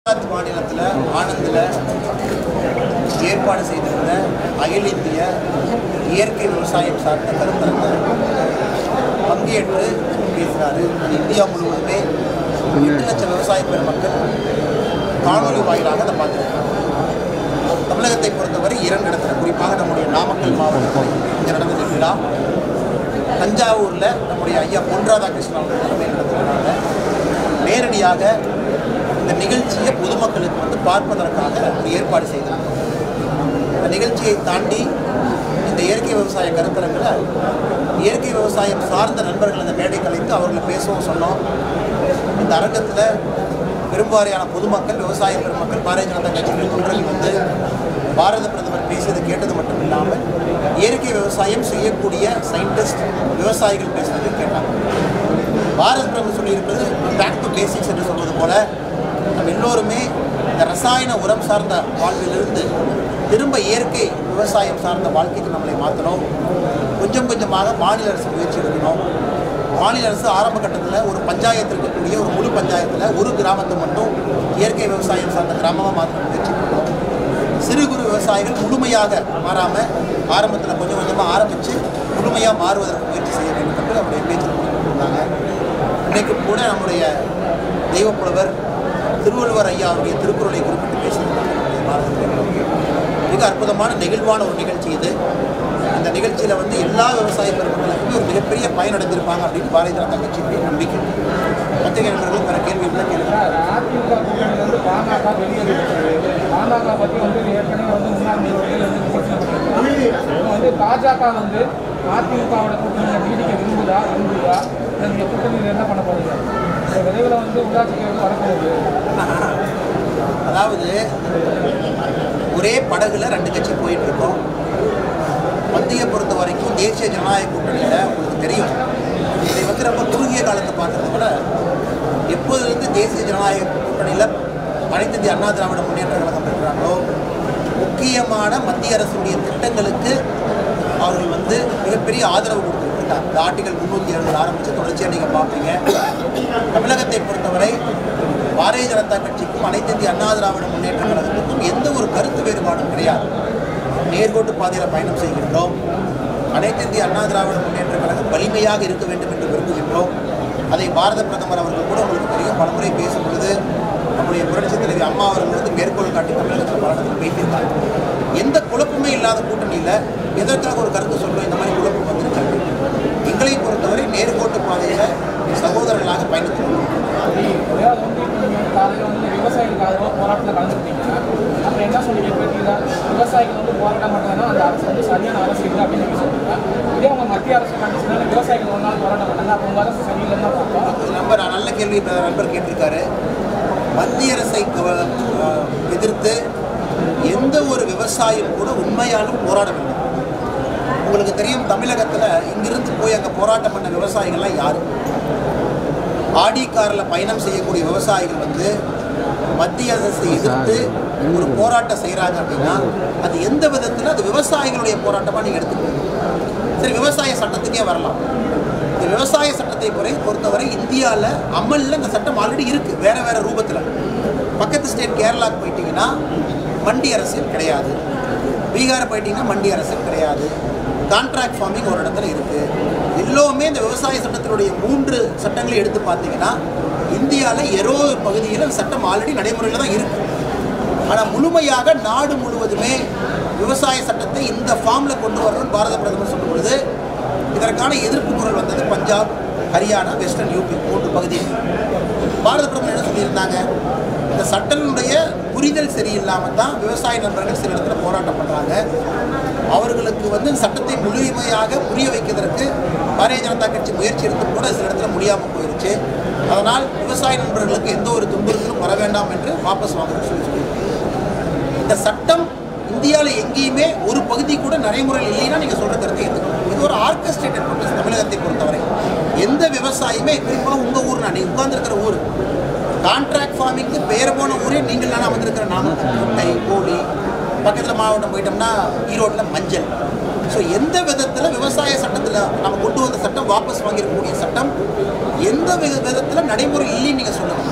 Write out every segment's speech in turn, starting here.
குஜராத் மாநிலத்தில் ஆனந்தில் ஏற்பாடு செய்திருந்த அகில இந்திய இயற்கை விவசாயம் சார்ந்த கருத்தரங்க பங்கேற்று பேசினார் இந்தியா முழுவதுமே எட்டு லட்சம் விவசாய பெருமக்கள் காணொலி வாயிலாக அதை பார்த்துருக்காங்க தமிழகத்தை பொறுத்தவரை இரண்டு இடத்துல குறிப்பாக நம்முடைய நாமக்கல் மாவட்டத்தில் இங்கே நடந்த விழா தஞ்சாவூரில் நம்முடைய ஐயா பொன் ராதாகிருஷ்ணன் அவர்கள் தலைமையில் நடத்துகிறாங்க நேரடியாக இந்த நிகழ்ச்சியை பொதுமக்களுக்கு வந்து பார்ப்பதற்காக ஒரு ஏற்பாடு செய்திருந்தோம் இந்த நிகழ்ச்சியை தாண்டி இந்த இயற்கை விவசாய கருத்தரங்கில் இயற்கை விவசாயம் சார்ந்த நண்பர்கள் இந்த மேடை கலைத்து அவர்களை பேசவும் சொன்னோம் இந்த அரங்கத்தில் பெரும்பாலான பொதுமக்கள் விவசாய பெருமக்கள் பாரதிய ஜனதா கட்சியின் தொண்டர்கள் வந்து பாரத பிரதமர் பேசியது கேட்டது மட்டும் இல்லாமல் இயற்கை விவசாயம் செய்யக்கூடிய சயின்டிஸ்ட் விவசாயிகள் பேசுனது கேட்டாங்க பாரத் பிரதமர் சொல்லியிருப்பது பேக் டு பேசிக்ஸ் என்று சொல்வது போல நம்ம எல்லோருமே இந்த ரசாயன உரம் சார்ந்த வாழ்விலிருந்து திரும்ப இயற்கை விவசாயம் சார்ந்த வாழ்க்கைக்கு நம்மளை மாற்றணும் கொஞ்சம் கொஞ்சமாக மாநில அரசு முயற்சி எடுக்கணும் மாநில அரசு ஆரம்ப கட்டத்தில் ஒரு பஞ்சாயத்து இருக்கக்கூடிய ஒரு முழு பஞ்சாயத்தில் ஒரு கிராமத்தை மட்டும் இயற்கை விவசாயம் சார்ந்த கிராமமாக மாற்ற முயற்சி பண்ணணும் சிறு குறு விவசாயிகள் முழுமையாக மாறாமல் ஆரம்பத்தில் கொஞ்சம் கொஞ்சமாக ஆரம்பித்து முழுமையாக மாறுவதற்கு முயற்சி செய்ய வேண்டும் என்று அவருடைய பேச்சில் கொடுத்திருந்தாங்க இன்றைக்கு கூட நம்முடைய தெய்வப்புலவர் திருவள்ளுவர் ஐயா அவருடைய திருக்குறளை குறிப்பிட்டு பேசியிருந்தாங்க நம்முடைய பாரதத்தில் மிக அற்புதமான நெகிழ்வான ஒரு நிகழ்ச்சி இது இந்த நிகழ்ச்சியில் வந்து எல்லா விவசாய பெருமக்களுக்குமே ஒரு மிகப்பெரிய பயன் அடைந்திருப்பாங்க அப்படின்னு பாரதிய ஜனதா கட்சியினுடைய நம்பிக்கை பத்திரிகை நண்பர்களும் வேறு கேள்வி இருந்தால் கேளுங்க அதிமுக கூட்டணியிலிருந்து பாமக வெளியேறிவிட்டது பாமக பற்றி வந்து ஏற்கனவே வந்து முன்னாள் நீதிபதிகள் வந்து விமர்சனப்பட்டிருக்காங்க இப்போ வந்து பாஜக வந்து அதிமுகவோட கூட்டணியை நீடிக்க விரும்புதா விரும்புதா இல்லை இந்த கூட்டணியில் என்ன பண்ண போறீங்க இப்போ விரைவில் வந்து உள்ளாட்சி தேர்தல் வரப்போகுது அதாவது ஒரே படகுல ரெண்டு கட்சி போயிட்டு இருக்கோம் மத்திய பொறுத்த வரைக்கும் தேசிய ஜனநாயக கூட்டணியில் உங்களுக்கு தெரியும் இதை வந்து ரொம்ப குறுகிய காலத்தை பார்க்கறத விட எப்போதிலிருந்து தேசிய ஜனநாயக கூட்டணியில் அனைத்து இந்திய அண்ணா திராவிட முன்னேற்ற கழகம் இருக்கிறாங்களோ முக்கியமான மத்திய அரசுடைய திட்டங்களுக்கு அவர்கள் வந்து மிகப்பெரிய ஆதரவு கொடுத்துருக்காங்க இந்த ஆர்டிகல் முந்நூற்றி எழுபது ஆரம்பித்து தொடர்ச்சியாக நீங்கள் பார்ப்பீங்க தமிழகத்தை பொறுத்தவரை பாரதிய ஜனதா கட்சிக்கும் அனைத்து இந்திய அண்ணா திராவிட முன்னேற்ற கழகத்துக்கும் எந்த ஒரு கருத்து வேறுபாடும் கிடையாது நேர்கோட்டு பாதையில் பயணம் செய்கின்றோம் அனைத்து இந்திய அண்ணா திராவிட முன்னேற்ற கழகம் வலிமையாக இருக்க வேண்டும் என்று விரும்புகின்றோம் அதை பாரத பிரதமர் அவர்கள் கூட உங்களுக்கு தெரியும் பலமுறை பேசும் பொழுது நம்முடைய புரட்சி தலைவி அம்மா அவர்கள் வந்து மேற்கோள் காட்டி தமிழகத்தில் பல இடத்துல பேசியிருக்காங்க எந்த குழப்பமே இல்லாத கூட்டணியில் எதற்காக ஒரு கருத்து சொல்றோம் இந்த மாதிரி குழப்பம் வந்திருக்காங்க எங்களை பொறுத்தவரை நேர்கோட்டு பாதையில் சகோதரர்களாக பயணிக்கிறோம் ஒரே அது வந்து இப்போ நீங்கள் காலையில் வந்து விவசாயிகளுக்கு ஆதரவாக போராட்டத்தில் கலந்துக்கிட்டீங்க அப்புறம் என்ன சொன்னீங்க பேட்டியில் விவசாயிகள் வந்து போராட்டம் பண்ணாங்கன்னா அந்த அரசு வந்து சரியான அரசு இல்லை அப்படின்னு சொல்லி சொல்லுங்க இதே உங்க மத்திய அரசு கண்டிச்சுனா விவசாயிகள் ஒரு நாள் போராட்டம் பண்ணாங்க அப்போ உங்கள் அரசு சரியில்லைன்னு தான் பார்ப்போம் நம்பர் நல்ல கேள்வி இப்ப நண்பர் கேட்டிருக்காரு மத்திய அரசை கவ- அஹ் எதிர்த்து எந்த ஒரு விவசாயம் கூட உண்மையாலும் போராடவில்லை உங்களுக்கு தெரியும் தமிழகத்தில் இங்கிருந்து போய் அங்கே போராட்டம் பண்ண விவசாயிகள்லாம் யார் ஆடி காரில் பயணம் செய்யக்கூடிய விவசாயிகள் வந்து மத்திய அரசை எதிர்த்து ஒரு போராட்டம் செய்கிறாங்க அப்படின்னா அது எந்த விதத்தில் அது விவசாயிகளுடைய போராட்டமாக நீங்கள் எடுத்துக்கணும் சரி விவசாய சட்டத்துக்கே வரலாம் இந்த விவசாய சட்டத்தை பொறை பொறுத்தவரை இந்தியாவில் அமலில் இந்த சட்டம் ஆல்ரெடி இருக்குது வேறு வேறு ரூபத்தில் பக்கத்து ஸ்டேட் கேரளாவுக்கு போயிட்டீங்கன்னா மண்டி அரசியல் கிடையாது பீகார் போயிட்டீங்கன்னா மண்டி அரசியல் கிடையாது கான்ட்ராக்ட் ஃபார்மிங் ஒரு இடத்துல இருக்குது எல்லோருமே இந்த விவசாய சட்டத்தினுடைய மூன்று சட்டங்களை எடுத்து பார்த்தீங்கன்னா இந்தியாவில் எரோ பகுதியில் அந்த சட்டம் ஆல்ரெடி நடைமுறையில் தான் இருக்குது ஆனால் முழுமையாக நாடு முழுவதுமே விவசாய சட்டத்தை இந்த ஃபார்மில் கொண்டு வரணும்னு பாரத பிரதமர் சொல்லும் பொழுது இதற்கான எதிர்ப்பு குரல் வந்தது பஞ்சாப் ஹரியானா வெஸ்டர்ன் யூபி மூன்று பகுதியில் பாரத பிரதமர் என்ன சொல்லியிருந்தாங்க இந்த சட்டத்தினுடைய புரிதல் சரியில்லாமல் தான் விவசாய நண்பர்கள் சில இடத்துல போராட்டம் பண்ணுறாங்க அவர்களுக்கு வந்து இந்த சட்டத்தை முழுமையாக புரிய வைக்கிறதற்கு பாரதிய ஜனதா கட்சி முயற்சி எடுத்தும் கூட சில இடத்துல முடியாமல் போயிருச்சு அதனால் விவசாய நண்பர்களுக்கு எந்த ஒரு துன்புறுத்தலும் வர வேண்டாம் என்று வாபஸ் வாங்கணும்னு சொல்லி சொல்லியிருக்காங்க இந்த சட்டம் இந்தியாவில் எங்கேயுமே ஒரு பகுதி கூட நடைமுறையில் இல்லைன்னா நீங்கள் சொல்கிற கருத்தை ஏற்றுக்கணும் இது ஒரு ஆர்கஸ்ட்ரேட்டட் ப்ரொட்டஸ்ட் தமிழகத்தை பொறுத்தவரை எந்த விவசாயியுமே குறிப்பாக உங்கள் ஊர் நான் நீங்கள் உட்கார்ந்துருக்கிற ஊர் கான்ட்ராக்ட் ஃபார்மிங்க்கு பெயர் போன ஊரே நீங்கள் நான் அமர்ந்திருக்கிற நாமக்கல் முட்டை கோழி பக்கத்தில் மாவட்டம் போயிட்டோம்னா ஈரோட்டில் மஞ்சள் ஸோ எந்த விதத்தில் விவசாய சட்டத்தில் நம்ம கொண்டு வந்த சட்டம் வாபஸ் வாங்கியிருக்கக்கூடிய சட்டம் எந்த வித விதத்தில் நடைமுறை இல்லைன்னு நீங்கள் சொல்லணும்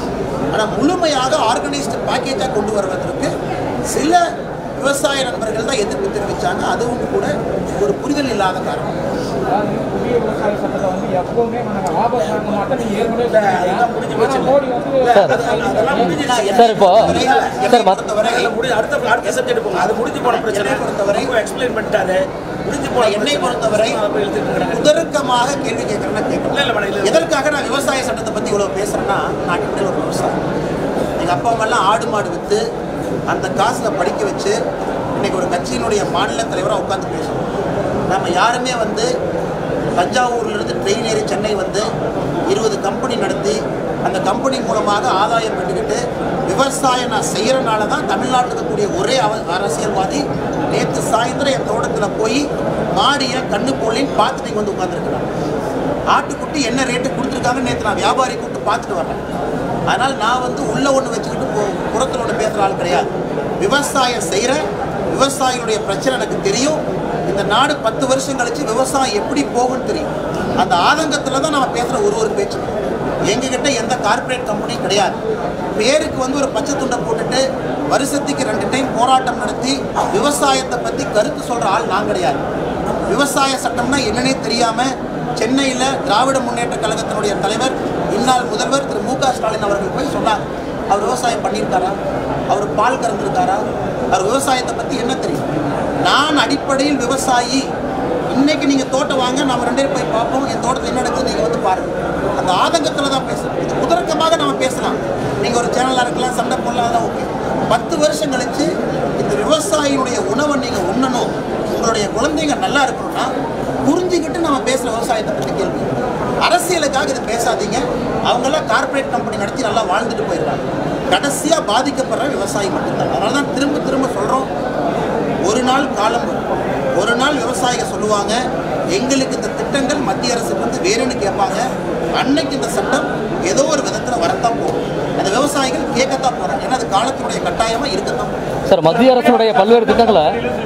ஆனால் முழுமையாக ஆர்கனைஸ்டு பேக்கேஜாக கொண்டு வருவதற்கு சில விவசாய நண்பர்கள் தான் எதிர்ப்பு தெரிவித்தாங்க அதுவும் கூட ஒரு புரிதல் இல்லாத காரணம் அதாவது புதிய விவசாய சட்டத்தை வந்து எப்பவுமே நாங்கள் ஆபத்து ஆக்க மாட்டோம் நீங்க ஏற்கனவே அதெல்லாம் முடிஞ்சு போச்சு. ஆனா மோடி வந்து சார், அதெல்லாம் முடிஞ்சிருச்சு. சார் இப்போ என்னை சார் மத் பொறுத்தவரை அதெல்லாம் முடி- அடுத்த அடுத்த சப்ஜெக்ட் போங்க அது முடிஞ்சு போன பிரச்சனை என்னை பொறுத்தவரை எக்ஸ்பிளைன் பண்ணிட்டாரு முடிஞ்சு போன என்னை பிரச்சனை. பொறுத்தவரை அதை போய் இழுத்துட்டு இருக்கிறாங்க. முதற்கமாக கேள்வி கேட்கறேன்னா இல்ல, இல்ல, கேட்கலாம் மேடம், இல்ல. எதற்காக நான் விவசாய சட்டத்தை பற்றி இவ்வளோ பேசுகிறேன்னா நான் அடிப்படையில் ஒரு விவசாயி எங்கள் அப்பா அம்மாலாம் ஆடு மாடு விற்று அந்த காசில் படிக்க வச்சு இன்னைக்கு ஒரு கட்சியினுடைய மாநில தலைவராக உட்காந்து பேசுகிறோம் நம்ம யாருமே வந்து தஞ்சாவூர்லேருந்து ட்ரெயின் ஏறி சென்னை வந்து இருபது கம்பெனி நடத்தி அந்த கம்பெனி மூலமாக ஆதாயம் பெற்றுக்கிட்டு விவசாயம் நான் செய்கிறனால தான் தமிழ்நாட்டில் இருக்கக்கூடிய ஒரே அவ அரசியல்வாதி நேற்று சாயந்தரம் என் தோட்டத்தில் போய் மாடியை கண்ணு போலின்னு பார்த்துட்டு இங்க வந்து உட்காந்துருக்கிறான் ஆட்டுக்குட்டி என்ன ரேட்டு கொடுத்துருக்காங்க நேற்று நான் வியாபாரி கூப்பிட்டு பார்த்துட்டு வரேன் அதனால் நான் வந்து உள்ள ஒன்று வச்சுக்கிட்டு பு- புறத்துல ஒன்று பேசுகிற ஆள் கிடையாது விவசாயம் செய்கிற விவசாயிகளுடைய பிரச்சனை எனக்கு தெரியும் இந்த நாடு பத்து வருஷம் கழிச்சு விவசாயம் எப்படி போகும்னு தெரியும் அந்த ஆதங்கத்தில் தான் நம்ம பேசுகிற ஒரு ஒரு பேச்சு எங்ககிட்ட எந்த கார்ப்பரேட் கம்பெனியும் கிடையாது பேருக்கு வந்து ஒரு பச்சை துண்டை போட்டுட்டு வருஷத்துக்கு ரெண்டு டைம் போராட்டம் நடத்தி விவசாயத்தை பற்றி கருத்து சொல்கிற ஆள் நான் கிடையாது விவசாய சட்டம்னா என்னன்னே தெரியாமல் சென்னையில் திராவிட முன்னேற்ற கழகத்தினுடைய தலைவர் இந்நாள் முதல்வர் திரு மு க ஸ்டாலின் அவர்கள் போய் சொன்னாங்க அவர் விவசாயம் பண்ணியிருக்காரா அவர் பால் கறந்துருக்காரா அவர் விவசாயத்தை பற்றி என்ன தெரியும் நான் அடிப்படையில் விவசாயி இன்னைக்கு நீங்கள் தோட்டம் வாங்க நம்ம ரெண்டு பேரும் போய் பார்ப்போம் என் தோட்டத்தில் என்ன நடக்குது நீங்கள் வந்து பாருங்கள் அந்த ஆதங்கத்தில் தான் பேசுகிறோம் இது குதர்க்கமாக நம்ம பேசலாம் நீங்கள் ஒரு சேனலாக இருக்கலாம் சண்டை போடலாம் அதெல்லாம் ஓகே பத்து வருஷம் கழிச்சு இந்த விவசாயியுடைய உணவை நீங்கள் உண்ணணும் உங்களுடைய குழந்தைங்க நல்லா இருக்கணும்னா புரிஞ்சுக்கிட்டு நம்ம பேசுகிற விவசாயத்தை பற்றி கேள்வி அரசியலுக்காக இது பேசாதீங்க அவங்கெல்லாம் கார்ப்பரேட் கம்பெனி நடத்தி நல்லா வாழ்ந்துட்டு போயிடுறாங்க கடைசியாக பாதிக்கப்படுற விவசாயி மட்டும்தான் அதனால தான் திரும்ப திரும்ப சொல்கிறோம் ஒரு நாள் காலம் வரும். ஒரு நாள் விவசாயிகள் சொல்லுவாங்க எங்களுக்கு இந்த திட்டங்கள் மத்திய அரசுக்கு வந்து வேணும்னு கேட்பாங்க அன்னைக்கு இந்த சட்டம் ஏதோ ஒரு விதத்தில் வரத்தான் போகும் அந்த விவசாயிகள் கேட்கத்தான் போகிறாங்க ஏன்னா அது காலத்தினுடைய கட்டாயமாக இருக்கத்தான் போகும் சார் மத்திய அரசினுடைய பல்வேறு திட்டங்களை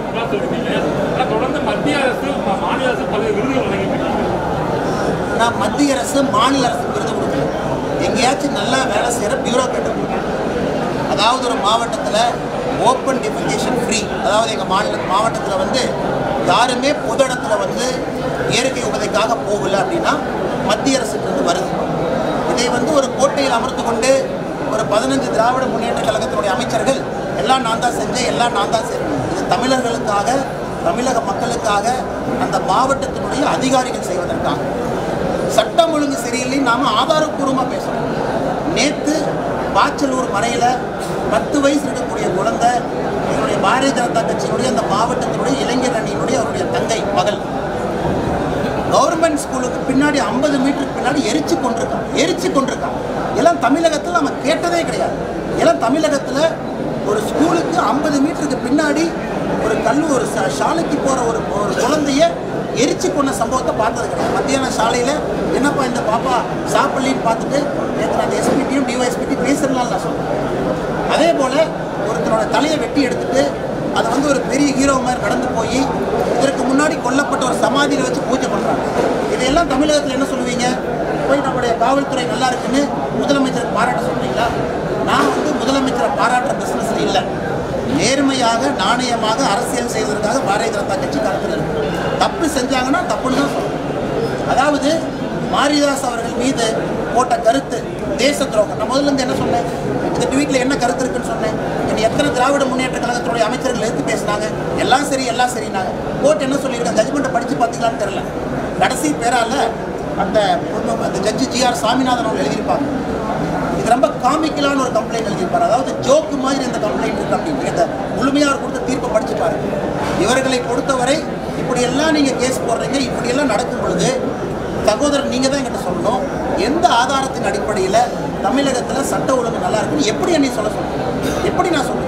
ஆனா தொடர்ந்து மத்திய அரசு ம- மாநில அரசு பல்வேறு விருதுகள் வழங்கிட்டு இருக்காங்க. நான் மத்திய அரசு மாநில அரசு விருது கொடுக்கல எங்கேயாச்சும் நல்லா வேலை செய்கிற பியூரோக்ராட்டை கொடுக்கணும் அதாவது ஒரு மாவட்டத்தில் ஓப்பன் டிஃபிகேஷன் ஃப்ரீ அதாவது எங்கள் மாநில மாவட்டத்தில் வந்து யாருமே பொது இடத்துல வந்து இயற்கை உபதைக்காக போகல அப்படின்னா மத்திய அரசுக்கு வருது இதை வந்து ஒரு கோட்டையில் அமர்ந்து கொண்டு ஒரு பதினஞ்சு திராவிட முன்னேற்ற கழகத்தினுடைய அமைச்சர்கள் எல்லாம் நான் தான் செஞ்சேன் எல்லாம் நான் தான் செஞ்சேன் இது தமிழர்களுக்காக தமிழக மக்களுக்காக அந்த மாவட்டத்தினுடைய அதிகாரிகள் செய்வதற்காக சட்டம் ஒழுங்கு சரியில்லை நாம ஆதாரப்பூர்வமாக பேசணும் நேற்று பாச்சலூர் மறையில் பத்து வயசு இருக்கக்கூடிய குழந்தை என்னுடைய பாரதிய ஜனதா கட்சியினுடைய அந்த மாவட்டத்தினுடைய இளைஞர் அணியினுடைய அவருடைய தங்கை மகள் கவர்மெண்ட் ஸ்கூலுக்கு பின்னாடி ஐம்பது மீட்டருக்கு பின்னாடி எரிச்சு கொண்டிருக்கான் எரிச்சு கொண்டிருக்கான் எல்லாம் தமிழகத்தில் நம்ம கேட்டதே கிடையாது எல்லாம் தமிழகத்தில் ஒரு ஸ்கூலுக்கு ஐம்பது மீட்டருக்கு பின்னாடி ஒரு கல்லு ஒரு ச- சாலைக்கு போகிற ஒரு ஒரு குழந்தைய எரிச்சு கொண்ட சம்பவத்தை பார்த்தது கிடையாது மத்தியான சாலையில் என்னப்பா இந்த பாப்பா சாப்பிடலின்னு பார்த்துட்டு நேற்று நான் எஸ்பிடியும் டிஒஎஸ்பிடி பேசுறதுனால நான் சொல்றேன் அதே போல் ஒருத்தரோட தலையை வெட்டி எடுத்துட்டு அதை வந்து ஒரு பெரிய ஹீரோ மாதிரி நடந்து போய் இதற்கு முன்னாடி கொல்லப்பட்ட ஒரு சமாதியில் வச்சு பூஜை பண்ணுறாங்க இதையெல்லாம் தமிழகத்தில் என்ன சொல்லுவீங்க போய் நம்முடைய காவல்துறை நல்லா இருக்குன்னு முதலமைச்சருக்கு பாராட்ட சொல்றீங்களா நான் வந்து முதலமைச்சரை பாராட்டுற பிஸ்னஸில் இல்லை நேர்மையாக நாணயமாக அரசியல் செய்வதற்காக பாரதிய ஜனதா கட்சி களத்தில் இருக்கு தப்பு செஞ்சாங்கன்னா தப்புன்னு தான் சொல்லணும் அதாவது மாரிதாஸ் அவர்கள் மீது போட்ட கருத்து தேச துரோகம் நான் முதல்ல இருந்து என்ன சொன்னேன் இந்த ட்வீட்ல என்ன கருத்து இருக்குன்னு சொன்னேன் என்னை எத்தனை திராவிட முன்னேற்ற கழகத்துடைய அமைச்சர்கள் எடுத்து பேசினாங்க எல்லாம் சரி எல்லாம் சரினாங்க கோர்ட் என்ன சொல்லியிருக்காங்க ஜட்மெண்ட்டை படிச்சு பார்த்தீங்களான்னு தெரியல கடைசி பேரால அந்த பொண்ணு- அந்த ஜட்ஜி ஜிஆர் சாமிநாதன் அவங்க எழுதியிருப்பாங்க இது ரொம்ப காமிக்கலான ஒரு கம்ப்ளைண்ட் எழுதியிருப்பார் அதாவது ஜோக்கு மாதிரி இந்த கம்ப்ளைண்ட் இருக்கு அப்படின்னு இந்த முழுமையாக அவர் கொடுத்த தீர்ப்பை படிச்சு பாருங்க இவர்களை பொறுத்தவரை இப்படியெல்லாம் நீங்கள் கேஸ் போடுறீங்க இப்படியெல்லாம் நடக்கும் பொழுது சகோதரர் நீங்கள் தான் என்கிட்ட சொல்லணும் எந்த ஆதாரத்தின் அடிப்படையில் தமிழகத்தில் சட்ட ஒழுங்கு நல்லா இருக்குன்னு எப்படி என்னை சொல்ல சொல்றீங்க எப்படி நான் சொல்றேன்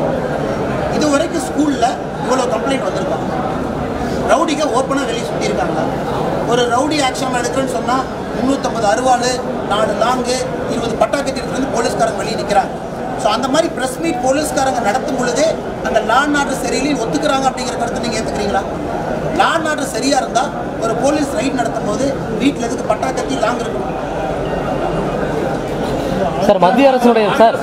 இது வரைக்கும் ஸ்கூலில் இவ்வளோ கம்ப்ளைண்ட் வந்திருக்காங்க ரவுடிங்க ஓப்பனாக வெளியே சுற்றியிருக்காங்களா ஒரு ரவுடி ஆக்ஷன் எடுக்கிறேன்னு சொன்னால் முந்நூற்றம்பது அருவாள் நாலு லாங்கு இருபது பட்டாக்கத்தி எடுத்துட்டு போலீஸ்காரங்க வெளியே நிற்கிறாங்க ஸோ அந்த மாதிரி ப்ரெஸ் மீட் போலீஸ்காரங்க நடத்தும் பொழுதே அந்த லான் ஆர்டர் சரியில்லைன்னு ஒத்துக்கிறாங்க அப்படிங்கிற கருத்தை நீங்கள் ஏற்றுக்கிறீங்களா லான் ஆர்டர் சரியாக இருந்தால் ஒரு போலீஸ் ரைட் நடத்தும் போது வீட்டில் எதுக்கு பட்டாக்கத்தி லாங் இருக்கணும் சார் மத்திய அரசுடைய சார்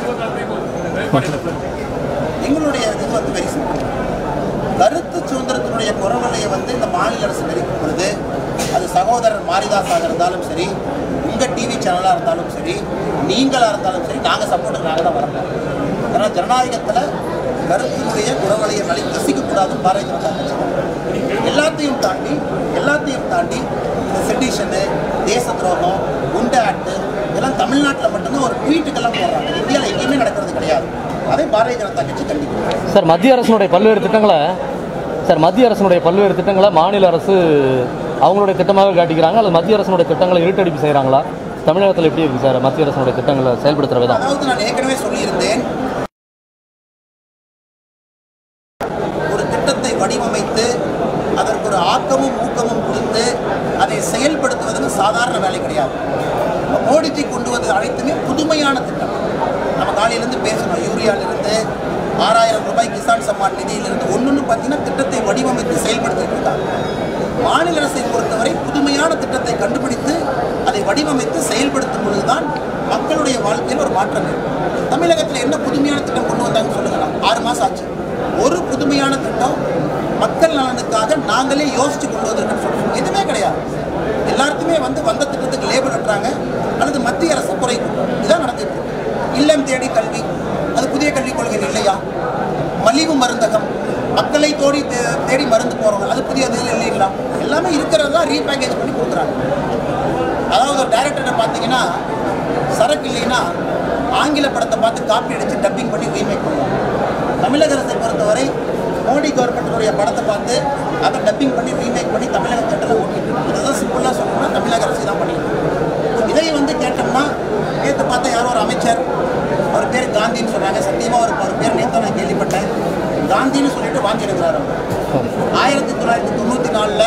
எங்களுடைய இது வந்து வெரி சிம்பிள் கருத்து சுதந்திரத்தினுடைய குரவலையை வந்து இந்த மாநில அரசு நெருக்கும் பொழுது அது சகோதரர் மாரிதாஸாக இருந்தாலும் சரி உங்கள் டிவி சேனலாக இருந்தாலும் சரி நீங்களாக இருந்தாலும் சரி நாங்கள் சப்போர்ட் நாங்கள் தான் வரப்போம் அதனால் ஜனநாயகத்தில் கருத்தினுடைய குரவலையை நலி நசிக்கக்கூடாதுன்னு பாரதிய ஜனதா கட்சி எல்லாத்தையும் தாண்டி எல்லாத்தையும் தாண்டி இந்த செடிஷனு தேச துரோகம் குண்டை ஆக்ட் இதெல்லாம் தமிழ்நாட்டில் மட்டும்தான் ஒரு ட்வீட்டுக்கெல்லாம் போடுறாங்க இந்தியாவில் எங்கேயுமே நடக்கிறது கிடையாது அதை பாரதிய ஜனதா கட்சி கண்டிப்பாக சார் மத்திய அரசினுடைய பல்வேறு திட்டங்களை சார் மத்திய அரசினுடைய பல்வேறு திட்டங்களை மாநில அரசு அவங்களுடைய திட்டமாக காட்டிக்கிறாங்க அல்லது மத்திய அரசினுடைய திட்டங்களை இருட்டடிப்பு செய்கிறாங்களா தமிழகத்தில் எப்படி இருக்குது சார் மத்திய அரசினுடைய திட்டங்களை செயல்படுத்துகிற விதம் அதாவது நான் ஏற்கனவே சொல்லியிருந்தேன் ஒரு திட்டத்தை வடிவமைத்து அதற்கு ஒரு ஆக்கமும் ஊக்கமும் கொடுத்து அதை செயல்படுத்துவது சாதாரண வேலை கிடையாது இப்ப மோடிஜி கொண்டு வந்தது அனைத்துமே புதுமையான திட்டம் நம்ம காலையிலேருந்து பேசணும் யூரியாவிலிருந்து ஆறாயிரம் ரூபாய் கிசான் சம்மான் நிதியிலிருந்து ஒன்னொன்று பார்த்தீங்கன்னா திட்டத்தை வடிவமைத்து செயல்படுத்திட்டு இருக்காங்க மாநில அரசை பொறுத்தவரை புதுமையான திட்டத்தை கண்டுபிடித்து அதை வடிவமைத்து செயல்படுத்தும் பொழுதுதான் மக்களுடைய வாழ்க்கையில் ஒரு மாற்றம் இருக்கும் தமிழகத்தில் என்ன புதுமையான திட்டம் கொண்டு வந்தாங்கன்னு சொல்லுங்களா ஆறு மாதம் ஆச்சு ஒரு புதுமையான திட்டம் மக்கள் நலனுக்காக நாங்களே யோசிச்சு கொண்டு வந்திருக்கோம்னு சொல்லுவோம் எதுவுமே கிடையாது எல்லாருக்குமே வந்து வந்த திட்டத்துக்கு லேபிள் கட்டுறாங்க அல்லது மத்திய அரசு குறை கூட்டும் இதான் நடந்துட்டு இருக்கு இல்லம் தேடி கல்வி அது புதிய கல்விக் கொள்கை இல்லையா மலிவு மருந்தகம் மக்களை தோடி தே- தேடி மருந்து போகிறவங்க அது புதிய இது இல்லைங்களா எல்லாமே இருக்கிறதா ரீபேக்கேஜ் பண்ணி கொடுக்குறாங்க அதாவது ஒரு டேரக்டர்கிட்ட பார்த்தீங்கன்னா சரக்கு இல்லைன்னா ஆங்கில படத்தை பார்த்து காப்பி அடித்து டப்பிங் பண்ணி ரீமேக் பண்ணுவாங்க தமிழக அரசை பொறுத்தவரை மோடி கவர்மெண்ட்டுடைய படத்தை பார்த்து அதை டப்பிங் பண்ணி ரீமேக் பண்ணி தமிழக தேட்டரில் ஓட்டிட்டு இருக்கு. இதுதான் சிம்பிளாக சொல்லணும்னா தமிழக அரசு தான் பண்ணிட்டு இருக்கு. இதை வந்து கேட்டோம்னா நேற்று பார்த்தா யாரோ ஒரு அமைச்சர் அவர் பேர் காந்தின்னு சொன்னாங்க சத்தியமாக ஒரு அவர் பேர் நேற்று நான் கேள்விப்பட்டேன் காந்தின்னு சொல்லிட்டு வாங்கியிருக்கிறார் அவர் ஆயிரத்தி தொள்ளாயிரத்தி தொண்ணூற்றி நாலில்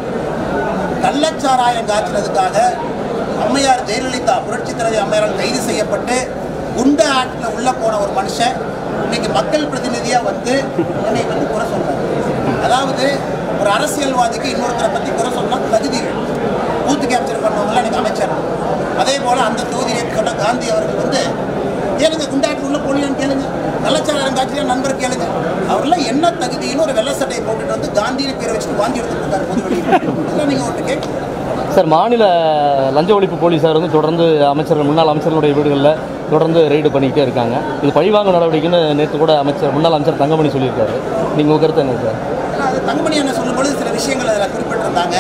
கள்ளச்சாராயம் காய்ச்சினதுக்காக அம்மையார் ஜெயலலிதா புரட்சி தலைவி அம்மையாரால் கைது செய்யப்பட்டு குண்டா ஆக்டில் உள்ள போன ஒரு மனுஷன் இன்னைக்கு மக்கள் பிரதிநிதியாக வந்து என்னை பற்றி குறை சொல்றாரு அதாவது ஒரு அரசியல்வாதிக்கு இன்னொருத்தரை பற்றி குறை சொன்னா தகுதி வேணும் பூத்து கேப்சர் பண்ணவங்களாம் எனக்கு அமைச்சர் அதே போல் அந்த தொகுதியை சொன்ன காந்தி அவர்கள் வந்து கேளுங்க குண்டாட்டில் உள்ள போலியான்னு கேளுங்க கள்ளச்சாராயம் காட்சியில் நண்பர் கேளுங்க அவர்லாம் என்ன தகுதின்னு ஒரு வெள்ளை சட்டையை போட்டுட்டு வந்து காந்தின்னு பேரை வச்சுட்டு வாங்கி எடுத்துட்டு இருக்காரு பொது வெளியில் இதெல்லாம் நீங்கள் ஒன்று கேட்க சார் மாநில லஞ்ச ஒழிப்பு போலீஸார் வந்து தொடர்ந்து அமைச்சர்கள் முன்னாள் அமைச்சர்களுடைய வீடுகளில் தொடர்ந்து ரெய்டு பண்ணிக்கிட்டே இருக்காங்க இது பழிவாங்க நடவடிக்கைன்னு நேற்று கூட அமைச்சர் முன்னாள் அமைச்சர் தங்கமணி சொல்லியிருக்காரு நீங்கள் உங்கள் கருத்து என்ன சார் அது தங்கமணி என்ன சொல்லும்போது சில விஷயங்கள் அதில் குறிப்பிட்டிருந்தாங்க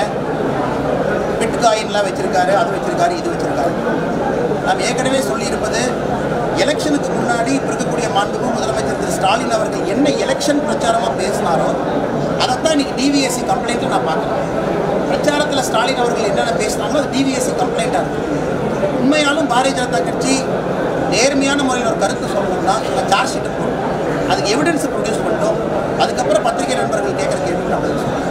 பிட்காயின்லாம் வச்சிருக்காரு அது வச்சிருக்காரு இது வச்சிருக்காரு நாம் ஏற்கனவே சொல்லியிருப்பது எலெக்ஷனுக்கு முன்னாடி இப்ப இருக்கக்கூடிய மாண்புமிகு முதலமைச்சர் திரு ஸ்டாலின் அவர்கள் என்ன எலெக்ஷன் பிரச்சாரமாக பேசினாரோ அதைத்தான் இன்னைக்கு டிவிஎஸ்சி கம்ப்ளைண்ட்டில் நான் பார்க்குறேன் பிரச்சாரத்தில் ஸ்டாலின் அவர்கள் என்னென்ன பேசினாங்களோ அது டிவிஎஸ்சி கம்ப்ளைண்ட்டாக இருக்குது உண்மையாலும் பாரதிய ஜனதா கட்சி நேர்மையான முறையில் ஒரு கருத்து சொல்லணும்னா நம்ம சார்ஜ் ஷீட்டை போடணும் அதுக்கு எவிடன்ஸை ப்ரொடியூஸ் பண்ணிட்டோம் அதுக்கப்புறம் பத்திரிகை நண்பர்கள் கேட்குற கேள்விக்கு நான் பதில் சொல்றேன்.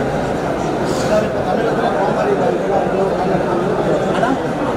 ஆனால்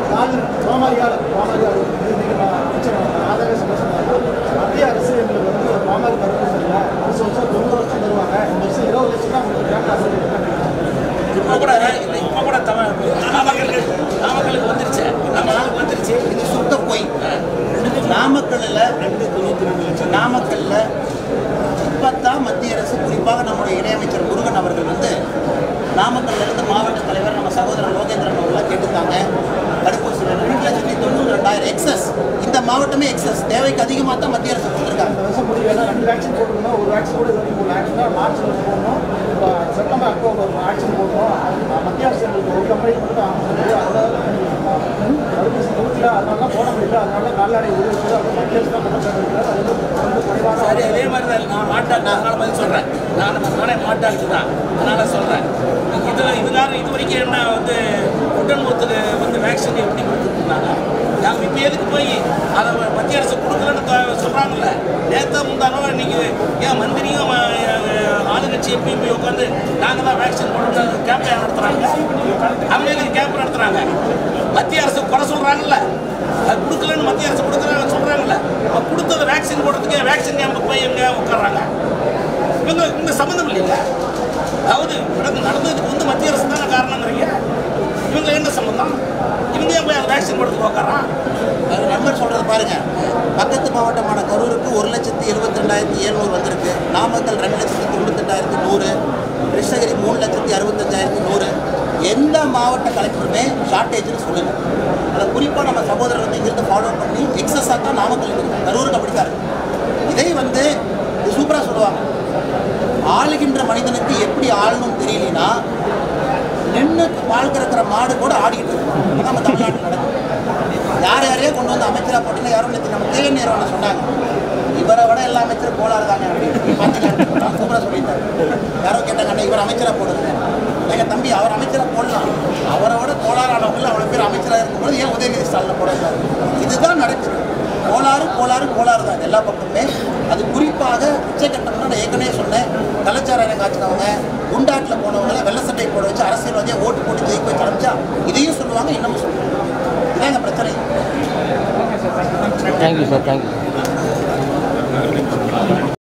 மத்திய அரசு எங்களுக்கு வந்து பாமக தரப்பு சரியில்லை வருஷம் வருஷம் தொண்ணூறு லட்சம் தருவாங்க இந்த வருஷம் இருபது லட்சம் தான் உங்களுக்கு கேட்க இப்போ கூட இப்போ கூட தமிழ் நாமக்கலுக்கு நாமக்கலுக்கு வந்துருச்சு நாமக்கலுக்கு வந்துருச்சு இது சுத்த போய் நாமக்கல்லில் ரெண்டு தொண்ணூற்றி ரெண்டு லட்சம் நாமக்கல்லில் இப்போத்தான் மத்திய அரசு குறிப்பாக நம்முடைய இணையமைச்சர் முருகன் அவர்கள் வந்து நாமக்கல்ல இருந்து மாவட்ட தலைவர் நம்ம சகோதரர் லோகேந்திரன் அவர்களாக கேட்டுத்தாங்க தடுப்பூசி வேணும். ரெண்டு லட்சத்தி தொண்ணூறு ரெண்டாயிரம் எக்ஸஸ் இந்த மாவட்டமே எக்ஸஸ் தேவைக்கு அதிகமாக தான் மத்திய அரசு கொடுத்துருக்காங்க இந்த வருஷம் முடிவு ஏன்னா ரெண்டு வேக்சின் போட்டுருந்தோம் ஒரு வேக்சின் கூட இது வரைக்கும் ஒரு வேக்சின் தான் மார்ச்ல போடணும் இப்போ செப்டம்பர் அக்டோபர் வேக்சின் போடணும் அது மத்திய அரசு எங்களுக்கு ஒரு கம்பெனி மட்டும் தான் அமைச்சது அதனால தடுப்பூசி கொடுக்கல அதனால தான் போட முடியல அதனால கால்நடை உதவி அது மத்திய அரசு தான் கொடுக்க இருக்கிறார் அது வந்து வந்து குறைவான சரி அதே மாதிரி தான் நான் மாட்டாள் அதனால பதில் சொல்கிறேன் நான் நானே மாட்டாளுக்கு தான் அதனால் சொல்கிறேன் இதில் இதனால இது வரைக்கும் என்ன வந்து உடன்முத்துக்கு வந்து வேக்சின் எப்படி கொடுத்துருந்தாங்க நாங்கள் இப்போ எதுக்கு போய் அதை மத்திய அரசு கொடுக்கலன்னு சொல்கிறாங்கல்ல நேற்று முந்தானோ இன்னைக்கு ஏன் மந்திரியும் அஹ், ஆளுங்கட்சி எப்பயும் போய் உட்காந்து நாங்கள் தான் வேக்சின் போடணும் கேம்ப் நடத்துகிறாங்க அவங்க எதுக்கு கேம்ப் நடத்துகிறாங்க மத்திய அரசு குறை சொல்கிறாங்கல்ல அது கொடுக்கலன்னு மத்திய அரசு கொடுக்குறாங்க சொல்கிறாங்கல்ல அப்ப கொடுத்தது வேக்சின் போடுறதுக்கு வேக்சின் கேம்ப் போய் எங்க உட்கார்றாங்க இவங்க இவங்க சம்மந்தம் இல்லைங்க அதாவது நடந்து நடந்ததுக்கு வந்து மத்திய அரசு தானே காரணங்கிறீங்க இவங்க என்ன சம்மந்தம் இவங்க ஏன் போய் வேக்சின் போடுறதுக்கு உட்காரான் அது நண்பர் சொல்றது பாருங்க பக்கத்து மாவட்டமான கரூருக்கு ஒரு லட்சத்தி எழுபத்தி ரெண்டாயிரத்தி எழுநூறு வந்திருக்கு நாமக்கல் ரெண்டு லட்சத்தி தொண்ணூத்தெட்டாயிரத்தி நூறு கிருஷ்ணகிரி மூணு லட்சத்தி அறுபத்தஞ்சாயிரத்தி நூறு எந்த மாவட்ட கலெக்டருமே ஷார்ட்டேஜ்னு சொல்லல அதை குறிப்பாக நம்ம சகோதரர் வந்து இங்கிருந்து ஃபாலோ பண்ணி எக்ஸஸாக தான் நாமக்கல் இருக்கு கரூருக்கு அப்படி தான் இருக்கு இதை வந்து சூப்பராக சொல்லுவாங்க ஆளுகின்ற மனிதனுக்கு எப்படி ஆளணும் தெரியலனா நின்று பால் கறக்கிற மாடு கூட ஆடிக்கிட்டு இருக்கும் அதான் நம்ம தமிழ்நாட்டில் நடக்குது யார் யாரையோ கொண்டு வந்து அமைச்சராக போட்டுன்னு யாரும் நேற்று நம்ம கே நேரம் சொன்னாங்க இவரை விட எல்லா அமைச்சரும் கோளாறு தாங்க அப்படின்னு பார்த்தீங்கன்னா சூப்பராக சொல்லிட்டாரு யாரோ கேட்டாங்க அண்ணா இவர் அமைச்சராக போடுங்க எங்கள் தம்பி அவர் அமைச்சராக போடலாம் அவரை விட கோளாறானவங்கள அவ்வளோ பேர் அமைச்சராக இருக்கும்போது ஏன் உதயநிதி ஸ்டாலில் போடக்கூடாது இதுதான் நடக்குது கோளாறு கோளாறு கோளாறு தான் எல்லா பக்கமுமே அது குறிப்பாக உச்சக்கட்டம்னா நான் ஏற்கனவே சொன்னேன் கலாச்சாரம் காய்ச்சினவங்க குண்டாட்டில் போனவங்கள வெள்ள சட்டை போட வச்சு அரசியல்வாதியாக ஓட்டு போட்டு ஜெயிக்க வச்சு ஆரம்பிச்சா இதையும் சொல்லுவாங்க இன்னமும் சொல்லுவாங்க இதான் எங்கள் பிரச்சனை okay sir thank you thank you sir thank you